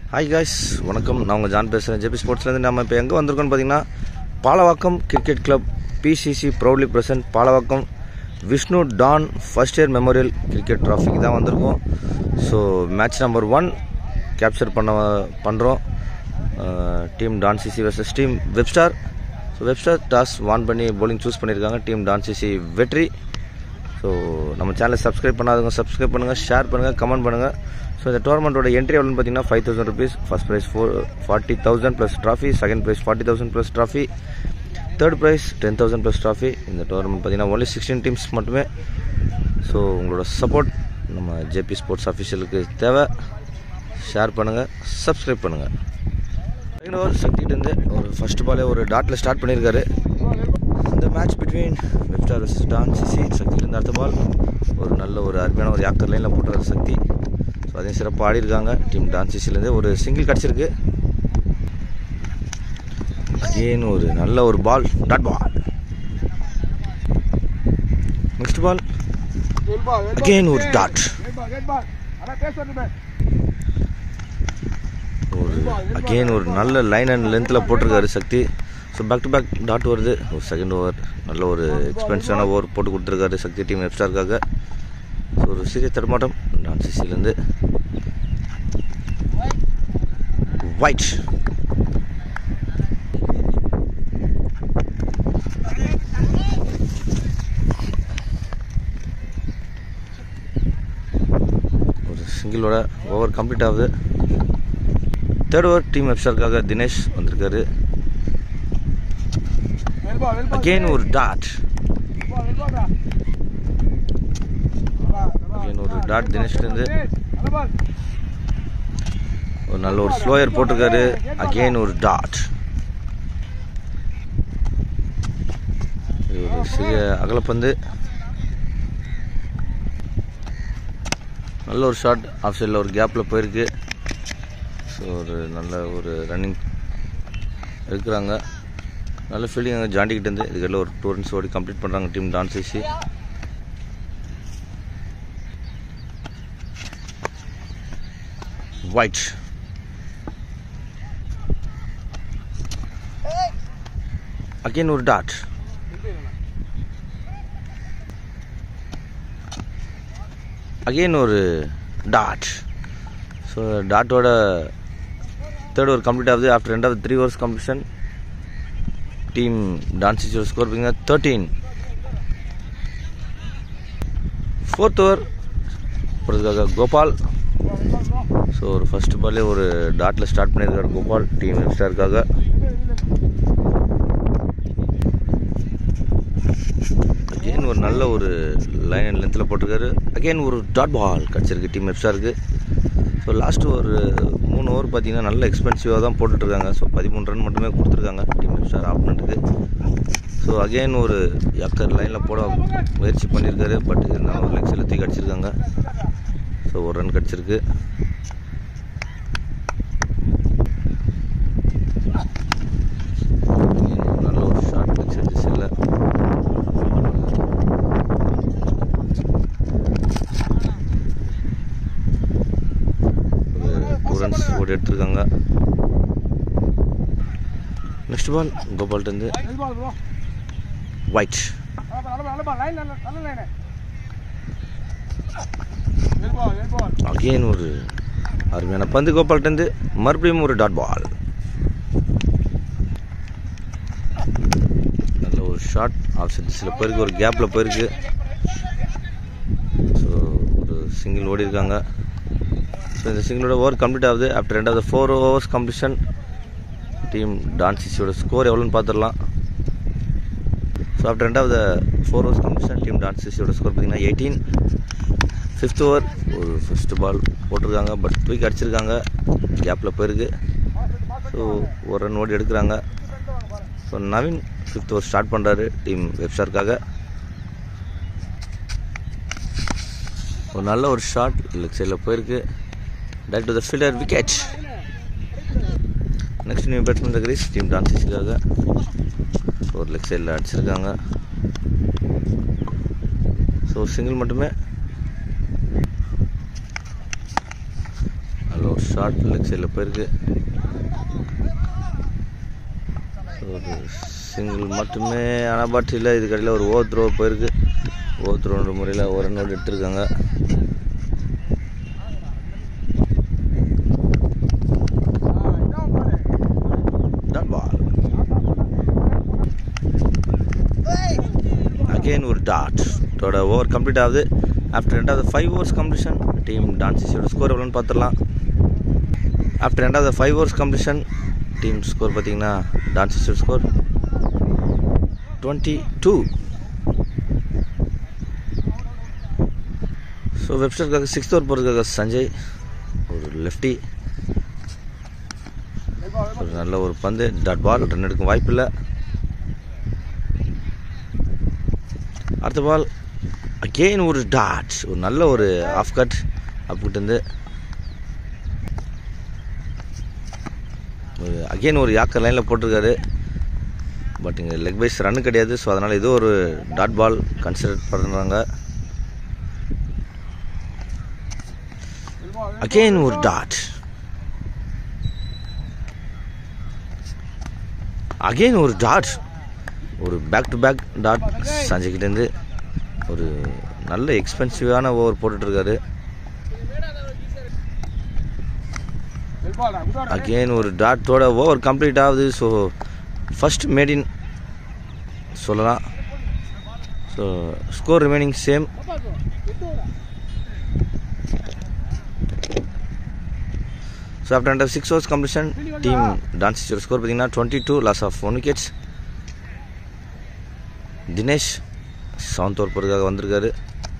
hi guys வணக்கம் நான் உங்கள் ஜான் பேசுகிறேன் ஜேபி ஸ்போர்ட்ஸ்லேருந்து நம்ம இப்போ எங்கே வந்திருக்கோம்னு பார்த்தீங்கன்னா Palavakkam cricket club PCC proudly present Palavakkam Vishnu Don first year memorial cricket ட்ராஃபிக்கு தான் வந்திருக்கோம் so match number one capture பண்ண பண்ணுறோம் team Don CC versus team Webstar so Webstar toss won பண்ணி bowling சூஸ் பண்ணியிருக்காங்க டீம் டான் சிசி வெற்றி ஸோ நம்ம சேனலை சப்ஸ்கிரைப் பண்ணாதவங்க சப்ஸ்கிரைப் பண்ணுங்கள் ஷேர் பண்ணுங்கள் கமெண்ட் பண்ணுங்கள் ஸோ இந்த டோர்னமெண்ட்டோட என்ட்ரி எவ்வளோன்னு பார்த்தீங்கன்னா five thousand rupees first prize four forty thousand plus trophy second prize forty thousand plus trophy third prize ten thousand plus trophy இந்த டோர்னமெண்ட் பார்த்தீங்கன்னா ஒன்லி சிக்ஸ்டீன் டீம்ஸ் மட்டுமே so உங்களோட support நம்ம JP sports அஃபிஷியலுக்கு தேவை share பண்ணுங்கள் subscribe பண்ணுங்கள் second over சக்திகிட்டேருந்து ஒரு ஃபர்ஸ்ட் பாலே ஒரு டாட்டில் ஸ்டார்ட் பண்ணியிருக்காரு இந்த match between Webstar versus Don CC சக்தியிலேருந்து அடுத்த பால் ஒரு நல்ல ஒரு அருமையான ஒரு யாக்கர் லைனில் போட்டுறாரு சக்தி ஸோ அதையும் சிறப்பாக ஆடி இருக்காங்க டீம் டான் சிசிலேருந்து ஒரு சிங்கிள் கிடச்சிருக்கு அகெயின் ஒரு நல்ல ஒரு ball dot ball next ball again ஒரு டாட் ஒரு அகெயின் ஒரு நல்ல லைன் அண்ட் லென்த்தில் போட்டிருக்காரு Sakthi so back to back dot வருது ஒரு செகண்ட் ஓவர் நல்ல ஒரு எக்ஸ்பென்சிவான ஓவர் போட்டு கொடுத்துருக்காரு சக்தி டீம் வெப்ஸ்டாருக்காக ஸோ ஒரு சிறிய தடுமாட்டம் டான் சிசிலேருந்து ஒயிட் ஒரு சிங்கிளோட ஓவர் கம்ப்ளீட் ஆகுது தேர்ட் ஓவர் டீம் வெப்ஸ்டாருக்காக தினேஷ் வந்திருக்காரு அகெயின் ஒரு டாட் அகெயின் ஒரு டாட் தினேஷ்லேருந்து ஒரு நல்ல ஒரு ஸ்லோயர் போட்டிருக்காரு அகெயின் ஒரு டாட் இது ஒரு சிறிய அகலப்பந்து நல்ல ஒரு ஷாட் ஆஃப் சைடில் ஒரு கேப்பில் போயிருக்கு ஸோ ஒரு நல்ல ஒரு ரன்னிங் இருக்கிறாங்க நல்ல ஃபீல்டிங் அங்கே ஜாண்டிக்கிட்டு இருந்து இதுக்கெல்லாம் ஒரு டூ ரன்ஸ் ஓடி கம்ப்ளீட் பண்ணுறாங்க team Dons AC wide again ஒரு டாட் அகெயின் ஒரு டாட் ஸோ டாட்டோட தேர்ட் ஓவர் கம்ப்ளீட் ஆகுது after end of three overs completion team Dons score பண்ணிங்க தேர்ட்டீன் ஃபோர்த் ஓவர் போகிறதுக்காக கோபால் ஸோ ஒரு ஃபர்ஸ்ட் பாலே ஒரு டாட்டில் ஸ்டார்ட் பண்ணியிருக்காரு கோபால் டீம் வெப்ஸ்டாருக்காக அகெயின் ஒரு நல்ல ஒரு லைன் அண்ட் லென்த்தில் போட்டிருக்காரு அகெயின் ஒரு டாட் பால் கிடச்சிருக்கு டீம் வெப்ஸ்டாருக்கு ஸோ லாஸ்ட் ஒரு மூணு ஓவர் பார்த்தீங்கன்னா நல்ல எக்ஸ்பென்சிவாக தான் போட்டுட்ருக்காங்க ஸோ பதிமூணு ரன் மட்டுமே கொடுத்துருக்காங்க டீம் வெப்ஸ்டார் ஆப்பனண்ட்டுக்கு ஸோ அகெயின் ஒரு யக்கர் லைனில் போட முயற்சி பண்ணியிருக்காரு பட் இருந்தாலும் ஒரு லெக்ஸில் தூக்கி அடிச்சிருக்காங்க ஸோ ஒரு ரன் கிடச்சிருக்கு நல்ல ஒரு ஷார்ட் லெக்ஸ் அடிச்சு செல்ல டூ ரன்ஸ் ஓடி எடுத்திருக்காங்க நெக்ஸ்ட் பால் கோபால்ட்டேருந்து ஒயிட் அகெயின் ஒரு அருமையான பந்து கோபால்ட்டேருந்து மறுபடியும் ஒரு டாட் பால் நல்ல ஒரு ஷாட் ஆஃப் சைட் சில பேருக்கு ஒரு கேப்பில் போயிருக்கு ஸோ ஒரு சிங்கிள் ஓடி இருக்காங்க ஸோ இந்த சிங்கிளோட ஓவர் கம்ப்ளீட் ஆகுது after end of the four overs completion team டான்சிசியோட ஸ்கோர் எவ்வளோன்னு பார்த்துடலாம் so after end of the four overs completion team டான்சிசியோட ஸ்கோர் பார்த்தீங்கன்னா எயிட்டீன் ஃபிஃப்த் ஓவர் ஒரு ஃபஸ்ட்டு பால் போட்டிருக்காங்க பட் தூக்கி அடிச்சிருக்காங்க கேப்பில் போயிருக்கு ஸோ ஒரு ரன் ஓடி எடுக்கிறாங்க so Naveen fifth over start பண்ணுறாரு டீம் வெப்ஸ்டாருக்காக ஒரு நல்ல ஒரு ஷாட் லெக் சைடில் போயிருக்கு direct to the fielder wicket next new batsman the crease team டான்ஸிஸ்க்காக ஒரு லெக் சைடில் அடிச்சிருக்காங்க ஸோ சிங்கிள் மட்டுமே ஒரு ஷார்ட் லெக் சைடில் போயிருக்கு ஒரு சிங்கிள் மட்டுமே ஆனால் பட் இல்லை இது கடையில் ஒரு ஓவர் த்ரோ போயிருக்கு ஓவர் த்ரோன்ற முறையில் ஒரு ரன் எடுத்திருக்காங்க டாட் பால் அகெயின் ஒரு டாட் டோட ஓவர் கம்ப்ளீட் ஆகுது ஆஃப்டர் ரெண்டாவது ஃபைவ் ஓவர்ஸ் கம்ப்ளீஷன் டீம் டான்சிஸோட ஸ்கோர் எவ்வளோன்னு பார்த்துடலாம் ஆஃப்டர் ரெண்டாவது five overs completion team score பார்த்தீங்கன்னா டான்சிஸோட ஸ்கோர் டுவெண்ட்டி டூ ஸோ வெப்சைட்காக சிக்ஸ்த் ஓவர் போகிறதுக்காக சஞ்சய் ஒரு லெஃப்டி ஒரு நல்ல ஒரு பந்து டாட் பால் ரன் எடுக்கும் வாய்ப்பு இல்லை அடுத்த பால் அகெயின் ஒரு டாட் ஒரு நல்ல ஒரு ஆஃப் கட் அப்பிட்டு அகெயின் ஒரு யாக்கர் லைனில் போட்டிருக்காரு பட் இங்கே லெக் பைஸ் ரன் கிடையாது ஸோ அதனால் இது ஒரு டாட் பால் கன்சிடர் பண்ணுறாங்க அகெயின் ஒரு டாட் அகெயின் ஒரு டாட் ஒரு பேக் டு பேக் டாட் சஞ்சய்கிட்டேருந்து ஒரு நல்ல எக்ஸ்பென்சிவான ஓவர் போட்டுட்ருக்காரு அகெயின் ஒரு டாட்டோட ஓவர் கம்ப்ளீட் ஆகுது ஸோ ஃபஸ்ட் மேடின் சொல்லலாம் so score remaining same so after under six overs completion team Dons score பார்த்தீங்கன்னா twenty two loss of one wickets Dinesh seventh over போகிறதுக்காக வந்திருக்காரு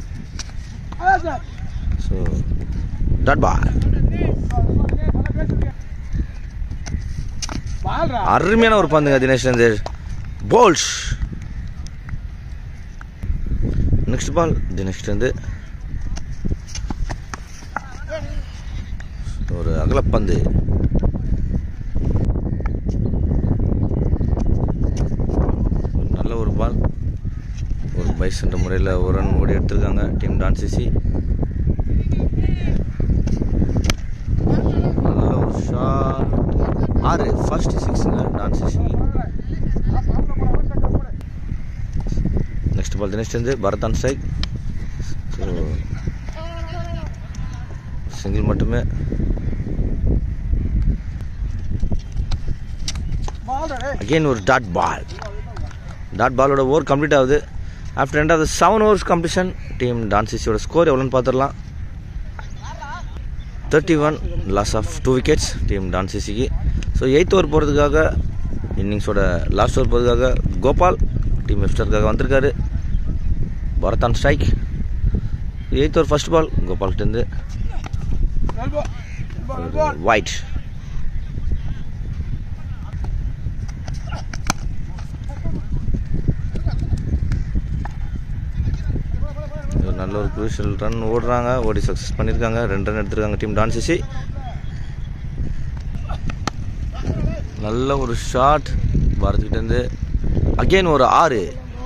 ஸோ டாட் பால் அருமையான ஒரு பந்துங்க தினேஷ்லேருந்து போல்ஸ் நெக்ஸ்ட் பால் தினேஷ்லேருந்து ஒரு அகலப்பந்து ஒரு நல்ல ஒரு பால் ஒரு பைஸ் என்ற முறையில் ஒரு ரன் ஓடி எடுத்திருக்காங்க டீம் டான்சிசி நல்ல ஒரு ஷாட் ஆறு ஃபர்ஸ்ட் சிக்ஸுங்க டான்சிசி நெக்ஸ்ட் பால் தினேஷ் வந்து Bharath on strike so single மட்டுமே அகெயின் ஒரு டாட் பால் டாட் பாலோட ஓவர் கம்ப்ளீட் ஆகுது ஆஃப்டர் ரெண்டாவது செவன் ஓவர்ஸ் கம்ப்ளீஷன் டீம் டான்சிஸியோட ஸ்கோர் எவ்வளோன்னு பார்த்துடலாம் thirty one loss of two wickets team டான்சிசிக்கு ஸோ எயித் ஓவர் போகிறதுக்காக இன்னிங்ஸோட லாஸ்ட் ஓவர் போகிறதுக்காக கோபால் டீம் வெப்ஸ்டருக்காக வந்திருக்காரு பரத்தான் strike eighth over first ball கோபால்கிட்டேருந்து ஒயிட் ஒரு நல்ல ஒரு குரூஷியல் ரன் ஓடுறாங்க ஓடி சக்ஸஸ் பண்ணியிருக்காங்க ரெண்டு ரன் எடுத்திருக்காங்க டீம் டான்சிசி நல்ல ஒரு ஷாட் பாரத்கிட்டேருந்து அகெயின் ஒரு ஆறு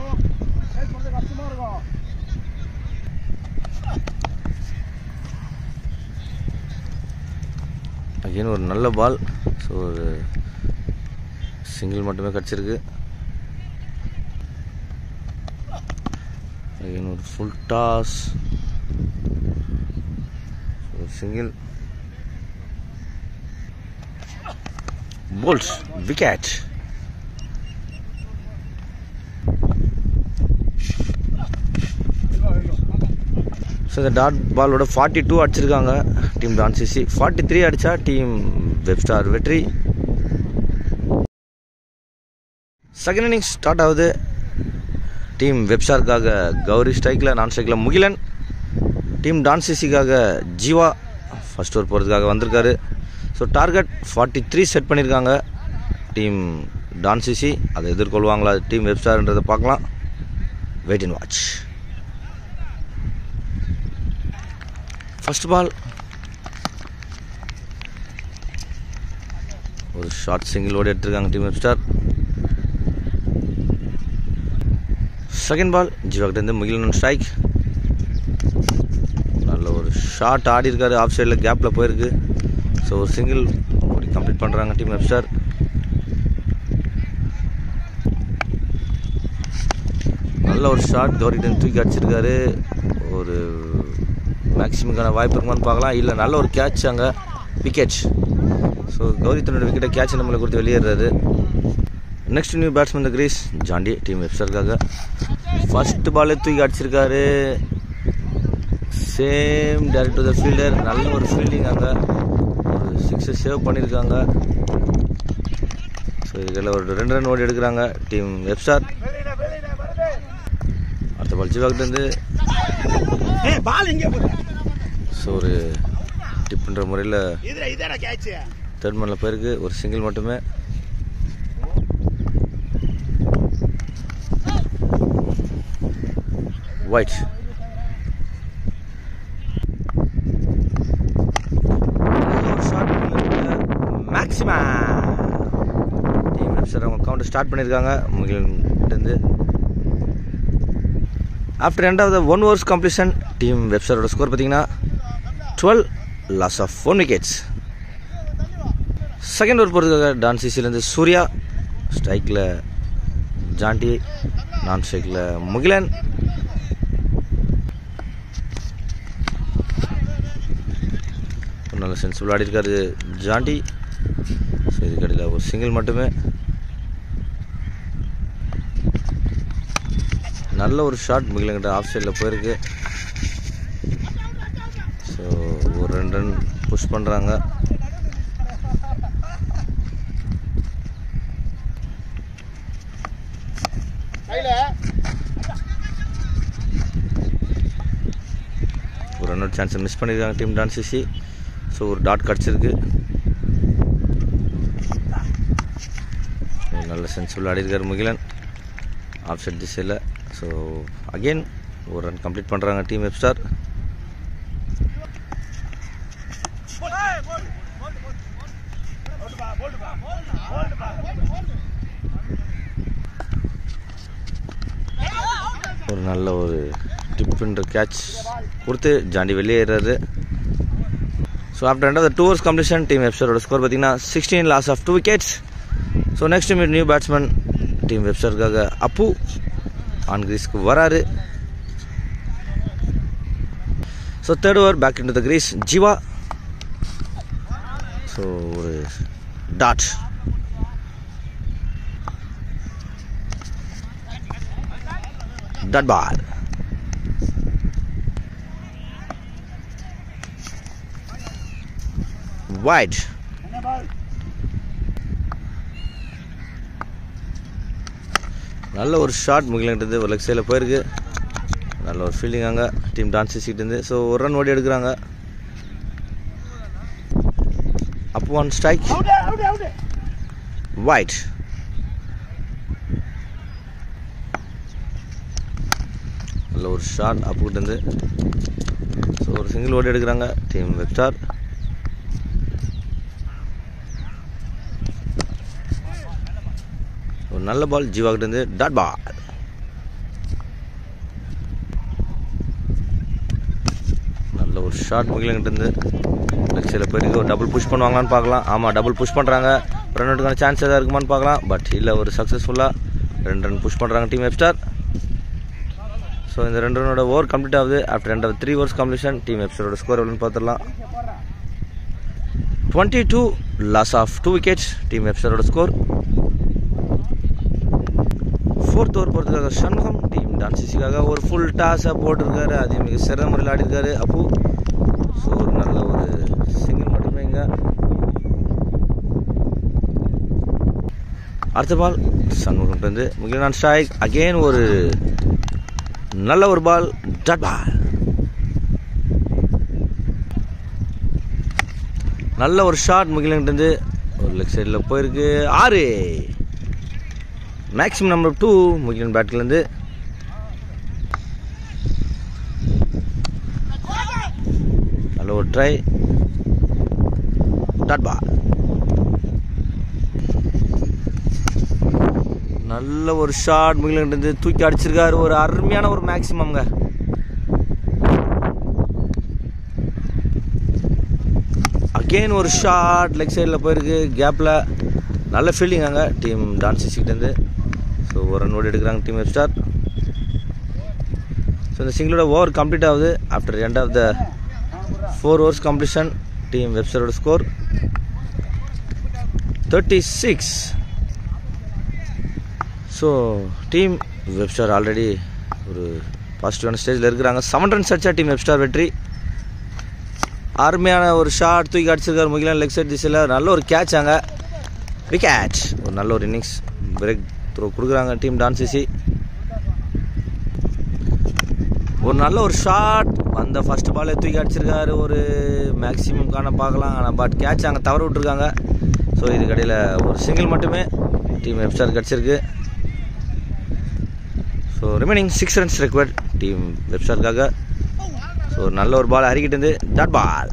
அகெயின் ஒரு நல்ல பால் ஸோ ஒரு சிங்கிள் மட்டுமே கிடச்சிருக்கு அகெயின் ஒரு ஃபுல் டாஸ் ஒரு சிங்கிள் போல்ஸ் விக்கெட் ஸோ இந்த டாட் பாலோட ஃபார்ட்டி டூ அடிச்சிருக்காங்க டீம் டான்சிசி ஃபார்ட்டி த்ரீ அடித்தா டீம் வெப்ஸ்டார் வெற்றி செகண்ட் இன்னிங்ஸ் ஸ்டார்ட் ஆகுது டீம் வெப்ஸ்டாருக்காக கௌரி ஸ்ட்ரைக்கில் நான் ஸ்ட்ரைக்கில் முகிலன் டீம் டான்சிசிக்காக ஜீவா ஃபர்ஸ்ட் ஓவர் போகிறதுக்காக வந்திருக்காரு so target forty three set பண்ணியிருக்காங்க டீம் டான்சிசி அதை எதிர்கொள்வாங்களா டீம் வெப்ஸ்டார்ன்றதை பார்க்கலாம் wait and watch first ball ஒரு ஷார்ட் சிங்கிள் ஓடி எடுத்திருக்காங்க டீம் வெப்ஸ்டார் செகண்ட் பால் ஜீவாக்கிட்டேருந்து முகிலன் ஸ்ட்ரைக் நல்ல ஒரு ஷாட் ஆடி இருக்காரு ஆஃப் சைடில் கேப்பில் போயிருக்கு ஸோ ஸோ ஒரு சிங்கிள் ஓடி கம்ப்ளீட் பண்ணுறாங்க டீம் வெப்ஸ்டார் நல்ல ஒரு ஷாட் கௌரிடன் தூக்கி அடிச்சிருக்காரு ஒரு மேக்ஸிமக்கான வாய்ப்பு இருக்குமான்னு பார்க்கலாம் இல்லை நல்ல ஒரு கேட்ச் அங்கே விக்கெட் ஸோ கௌரி தன்னோட விக்கெட்டை கேட்ச் நம்மளை கொடுத்து வெளியேறாரு next new batsman the crease Jonty team வெப்ஸ்டருக்காக ஃபர்ஸ்ட் பாலே தூக்கி அடிச்சிருக்காரு same direct to the fielder நல்ல ஒரு ஃபீல்டிங் அங்கே ஒரு சிக்ஸை சேவ் பண்ணியிருக்காங்க ஸோ இதுக்கெல்லாம் ஒரு ரெண்டு ரன் ஓடி எடுக்கிறாங்க டீம் வெப்ஸ்டார் அடுத்த பால் ஜீவாக்கிட்டேருந்து பால் எங்கே போகுது ஸோ ஒரு டிப்புன்ற முறையில் இதுல இதாடா கேட்ச் தேர்ட் மேனில் போயிருக்கு ஒரு சிங்கிள் மட்டுமே ஒயிட் மேக்ஸிமா டீம் சார் அவங்க கவுண்டர் ஸ்டார்ட் பண்ணியிருக்காங்க முகிலிருந்து after end of the one overs completion team வெப்சரோட ஸ்கோர் பார்த்தீங்கன்னா twelve loss of one wickets second over போகிறதுக்காக டான் சிசிலேருந்து சூர்யா ஸ்ட்ரைக்கில் ஜாண்டி நான் ஸ்ட்ரைக்கில் முகிலன் ஒரு நல்ல சென்சிபிள் ஆடி இருக்காரு ஜாண்டி ஸோ இதுக்கடையில் ஒரு சிங்கிள் மட்டுமே நல்ல ஒரு ஷாட் முகிலங்கிட்ட ஆஃப் சைடில் போயிருக்கு ஸோ ஒரு ரெண்டு ரன் புஷ் பண்ணுறாங்க ஒரு ரன் அவுட் சான்ஸை மிஸ் பண்ணியிருக்காங்க டீம் டான் சிசி ஸோ ஒரு டாட் கிடச்சிருக்கு நல்ல சென்சிபிள் ஆடிருக்கார் முகிலன் ஆஃப் சைட் திசையில் ஸோ அகெயின் ஒரு ரன் கம்ப்ளீட் பண்ணுறாங்க டீம் வெப்ஸ்டார் ஒரு நல்ல ஒரு டிப்ன்ற கேட்ச் கொடுத்து ஜாண்டி வெளியேறாரு so after end of two overs completion team வெப்சரோட ஸ்கோர் பார்த்தீங்கன்னா sixteen loss of two wickets so next meet new batsman team வெப்சருக்காக அப்பு ஆன் கிரீஸ்க்கு வராரு so third over back in to the crease Jeeva so ஒரு dot dot ball wide நல்ல ஒரு shot முகிலங்கிட்டது ஒரு leg சைடில் போயிருக்கு நல்ல ஒரு ஃபீல்டிங் அங்கே டீம் டான்ஸ் சீட்டு ஸோ ஒரு ரன் ஓடி எடுக்கிறாங்க அப் ஒன் ஸ்ட்ரைக் வைட் நல்ல ஒரு ஷாட் அப்புக்கிட்டேருந்து ஸோ ஒரு சிங்கிள் ஓடி எடுக்கிறாங்க டீம் வெப்ஸ்டார் ஒரு நல்ல பால் ஜீவாக்கிட்டேருந்து டாட் பால் நல்ல ஒரு ஷாட் முகிலங்கிட்டேருந்து லெக் சைடில் போயிருக்கு ஒரு டபுள் புஷ் பண்ணுவாங்களான்னு பார்க்கலாம் ஆமாம் டபுள் புஷ் பண்ணுறாங்க ரன் அவுட்டுக்கான சான்ஸ் எதாவது இருக்குமான்னு பார்க்கலாம் பட் இல்லை ஒரு சக்ஸஸ்ஃபுல்லாக ரெண்டு ரன் புஷ் பண்ணுறாங்க டீம் வெப்ஸ்டார் ஸோ இந்த ரெண்டு ரனோட ஓவர் கம்ப்ளீட் ஆகுது ஆஃப்டர் ரெண்டு த்ரீ ஓவர்ஸ் கம்ப்ளீஷன் டீம் வெப்ஸ்டரோட ஸ்கோர் எவ்வளோன்னு பார்த்துடலாம் twenty two loss of two wickets team வெப்ஸ்டரோட ஸ்கோர் ஃபோர்த் ஓவர் போகிறதுக்காக சண்முகம் டீம் டான்சிஸுக்காக ஒரு ஃபுல் டாஸாக போட்டிருக்காரு அதே மிக சிறந்த முறையில் ஆடிருக்காரு அப்பு ஸோ ஒரு நல்ல ஒரு சிங்கிள் மட்டுமே இங்கே அடுத்த பால் சண்முகம் வந்து முகிலான் ஸ்ட்ரைக் அகெயின் ஒரு நல்ல ஒரு பால் டாட் பால் நல்ல ஒரு ஷாட் முகிலங்கிட்டேருந்து ஒரு லெக் சைடில் போயிருக்கு ஆறு மேக்ஸிமம் நம்பர் டூ முகிலன் பேட்லேருந்து நல்ல ஒரு ட்ரை டாட் பால் நல்ல ஒரு ஷாட் முகிலங்கிட்டேருந்து தூக்கி அடிச்சிருக்காரு ஒரு அருமையான ஒரு மேக்ஸிமம்ங்க அகெயின் ஒரு ஷாட் லெக் சைடில் போயிருக்கு கேப்பில் நல்ல ஃபீல்டிங் அங்கே டீம் டான்ஸ் சிக்கிட்டேருந்து ஸோ ஒரு ரன் ஓடி எடுக்கிறாங்க டீம் வெப் ஸ்டார் ஸோ இந்த சிங்கிளோட ஓவர் கம்ப்ளீட் ஆகுது after end of the four overs completion team வெப்ஸ்டரோட score thirty six so team Webstar already ஒரு பாசிட்டிவான ஸ்டேஜில் இருக்கிறாங்க செவன் ரன்ஸ் அடிச்சா டீம் வெப்ஸ்டார் வெற்றி அருமையான ஒரு ஷாட் தூக்கி அடிச்சிருக்காரு முகிலன் லெக் சைட் திசையில் நல்ல ஒரு கேட்ச் அங்கே விக்கெட் ஒரு நல்ல ஒரு இன்னிங்ஸ் பிரேக் த்ரோ கொடுக்குறாங்க டீம் டான்சிசி ஒரு நல்ல ஒரு ஷாட் வந்த ஃபர்ஸ்ட் பாலே தூக்கி அடிச்சிருக்காரு ஒரு மேக்ஸிமம் காண பார்க்கலாம் ஆனால் பட் கேட்ச் அங்கே தவற விட்டுருக்காங்க ஸோ இதுக்கு இடையில் ஒரு சிங்கிள் மட்டுமே டீம் வெப்ஸ்டார் கிடச்சிருக்கு so remaining six runs required team வெப்ஸ்டாருக்காக ஸோ நல்ல ஒரு பால் அறிக்கிட்டு இருந்து டாட் பால்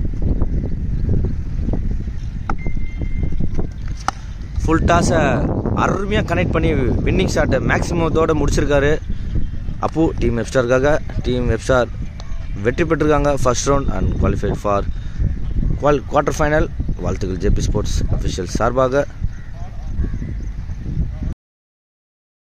ஃபுல் டாஸை அருமையாக கனெக்ட் பண்ணி வின்னிங் ஷாட்டை மேக்ஸிமத்தோடு முடிச்சிருக்காரு அப்பு டீம் வெப்ஸ்டாருக்காக டீம் வெப்ஸ்டார் வெற்றி பெற்றிருக்காங்க first round and qualified for குவால் குவார்ட்டர் ஃபைனல் வாழ்த்துக்கள் ஜேபி ஸ்போர்ட்ஸ் அஃபிஷியல் சார்பாக